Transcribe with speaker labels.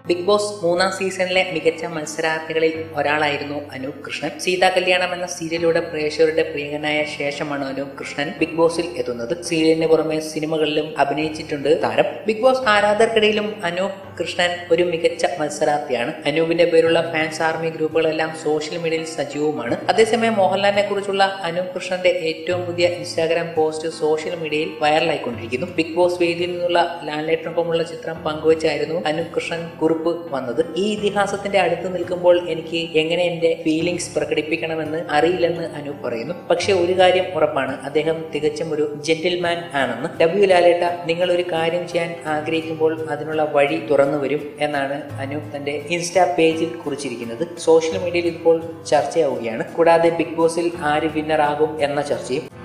Speaker 1: big boss മൂന്നാം സീസണിലെ മികച്ച മത്സരാർത്ഥികളിൽ ഒരാളായിരുന്നു അനൂപ് കൃഷ്ണൻ സീതാ കല്യാണം എന്ന സീരിയലിലൂടെ പ്രേക്ഷകരുടെ പ്രിയങ്കനായ ശേഷമാണ് അനൂപ് കൃഷ്ണൻ ബിഗ് ബോസിൽ എത്തുന്നത് സീരിയലിന് പുറമെ സിനിമകളിലും അഭിനയിച്ചിട്ടുണ്ട് താരം ബിഗ് ബോസ് ആരാധകർക്കിടയിലും അനൂപ് കൃഷ്ണൻ ഒരു മികച്ച മത്സരാർത്ഥിയാണ് അനൂപിന്റെ പേരുള്ള ഫാൻസ് ആർമി ഗ്രൂപ്പുകളെല്ലാം സോഷ്യൽ മീഡിയയിൽ സജീവമാണ് അതേസമയം മോഹൻലാലിനെ കുറിച്ചുള്ള അനൂപ് കൃഷ്ണന്റെ ഏറ്റവും പുതിയ ഇൻസ്റ്റാഗ്രാം പോസ്റ്റ് സോഷ്യൽ മീഡിയയിൽ വൈറലായിക്കൊണ്ടിരിക്കുന്നു ബിഗ് ബോസ് വേദിയിൽ നിന്നുള്ള ലാൻഡ്ലൈറ്റിനൊപ്പമുള്ള ചിത്രം പങ്കുവച്ചായിരുന്നു അനൂപ് കൃഷ്ണൻ കുറിപ്പ് വന്നത് ഈ ഇതിഹാസത്തിന്റെ അടുത്ത് നിൽക്കുമ്പോൾ എനിക്ക് എങ്ങനെ എന്റെ ഫീലിംഗ്സ് പ്രകടിപ്പിക്കണമെന്ന് അറിയില്ലെന്ന് അനൂപ് പറയുന്നു പക്ഷെ ഒരു കാര്യം ഉറപ്പാണ് അദ്ദേഹം തികച്ചും ഒരു ജെന്റിൽമാൻ ആണെന്ന് ഡബ്ല്യു ലാലേട്ട നിങ്ങൾ ഒരു കാര്യം ചെയ്യാൻ ആഗ്രഹിക്കുമ്പോൾ അതിനുള്ള വഴി തുറന്നു വരും എന്നാണ് അനൂപ് തന്റെ ഇൻസ്റ്റാ പേജിൽ കുറിച്ചിരിക്കുന്നത് സോഷ്യൽ മീഡിയയിൽ ഇപ്പോൾ ചർച്ചയാവുകയാണ് കൂടാതെ ബിഗ് ബോസിൽ ആര് വിന്നർ ആകും എന്ന ചർച്ചയും